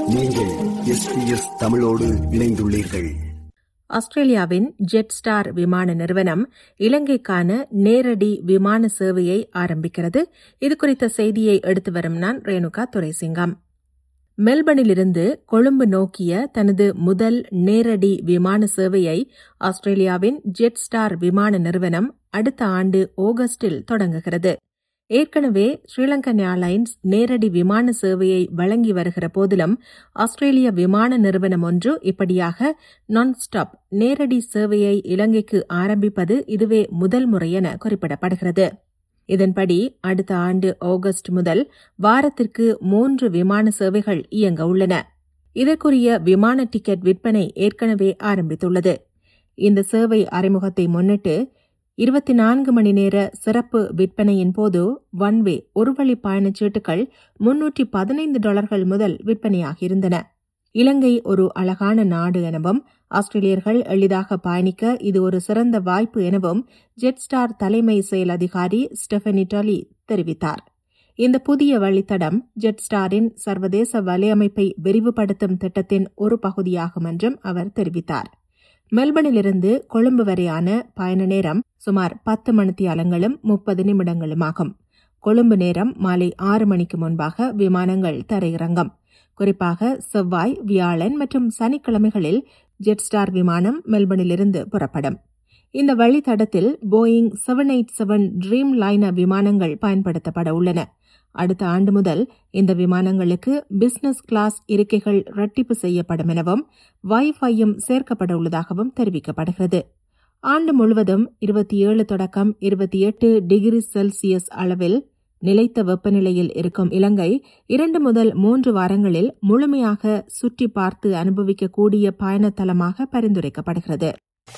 நீங்கள் எஸ்பிஎஸ் தமிழோடு இணைந்துள்ளீர்கள் ஆஸ்திரேலியாவின் ஜெட் ஸ்டார் விமான நிறுவனம் இலங்கைக்கான நேரடி விமான சேவையை ஆரம்பிக்கிறது இது குறித்த செய்தியை எடுத்து வரும் நான் ரேணுகா துரைசிங்கம் மெல்பர்னிலிருந்து கொழும்பு நோக்கிய தனது முதல் நேரடி விமான சேவையை ஆஸ்திரேலியாவின் ஜெட் ஸ்டார் விமான நிறுவனம் அடுத்த ஆண்டு ஆகஸ்டில் தொடங்குகிறது ஏற்கனவே ஸ்ரீலங்கன் ஏர்லைன்ஸ் நேரடி விமான சேவையை வழங்கி வருகிற போதிலும் ஆஸ்திரேலிய விமான நிறுவனம் ஒன்று இப்படியாக நான் ஸ்டாப் நேரடி சேவையை இலங்கைக்கு ஆரம்பிப்பது இதுவே முதல் முறை என குறிப்பிடப்படுகிறது இதன்படி அடுத்த ஆண்டு ஆகஸ்ட் முதல் வாரத்திற்கு மூன்று விமான சேவைகள் இயங்க உள்ளன இதற்குரிய விமான டிக்கெட் விற்பனை ஏற்கனவே ஆரம்பித்துள்ளது இந்த சேவை அறிமுகத்தை முன்னிட்டு இருபத்தி நான்கு மணி நேர சிறப்பு விற்பனையின் போது ஒன் வே ஒருவழி பயணச்சீட்டுகள் முன்னூற்றி பதினைந்து டாலர்கள் முதல் விற்பனையாகியிருந்தன இலங்கை ஒரு அழகான நாடு எனவும் ஆஸ்திரேலியர்கள் எளிதாக பயணிக்க இது ஒரு சிறந்த வாய்ப்பு எனவும் ஜெட்ஸ்டார் தலைமை செயல் அதிகாரி ஸ்டெஃபனி டலி தெரிவித்தார் இந்த புதிய வழித்தடம் ஜெட்ஸ்டாரின் சர்வதேச வலையமைப்பை விரிவுபடுத்தும் திட்டத்தின் ஒரு பகுதியாகும் என்றும் அவர் தெரிவித்தார் மெல்பர்னிலிருந்து கொழும்பு வரையான பயண நேரம் சுமார் பத்து மணித்தியாலங்களும் முப்பது நிமிடங்களுமாகும் கொழும்பு நேரம் மாலை ஆறு மணிக்கு முன்பாக விமானங்கள் தரையிறங்கும் குறிப்பாக செவ்வாய் வியாழன் மற்றும் சனிக்கிழமைகளில் ஜெட்ஸ்டார் விமானம் மெல்பர்னிலிருந்து புறப்படும் இந்த வழித்தடத்தில் Boeing seven eight seven Dreamliner விமானங்கள் பயன்படுத்தப்பட உள்ளன அடுத்த ஆண்டு முதல் இந்த விமானங்களுக்கு பிசினஸ் கிளாஸ் இருக்கைகள் இரட்டிப்பு செய்யப்படும் எனவும் வைஃபையும் சேர்க்கப்பட உள்ளதாகவும் தெரிவிக்கப்படுகிறது ஆண்டு முழுவதும் இருபத்தி ஏழு தொடக்கம் இருபத்தி எட்டு டிகிரி செல்சியஸ் அளவில் நிலைத்த வெப்பநிலையில் இருக்கும் இலங்கை இரண்டு முதல் மூன்று வாரங்களில் முழுமையாக சுற்றி பார்த்து அனுபவிக்கக்கூடிய பயணத்தலமாக பரிந்துரைக்கப்படுகிறது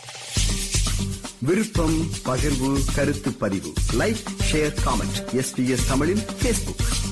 விருப்பம் பகிர்வு கருத்து பதிவு லைக் ஷேர் காமெண்ட் எஸ்பிஎஸ் தமிழின் பேஸ்புக்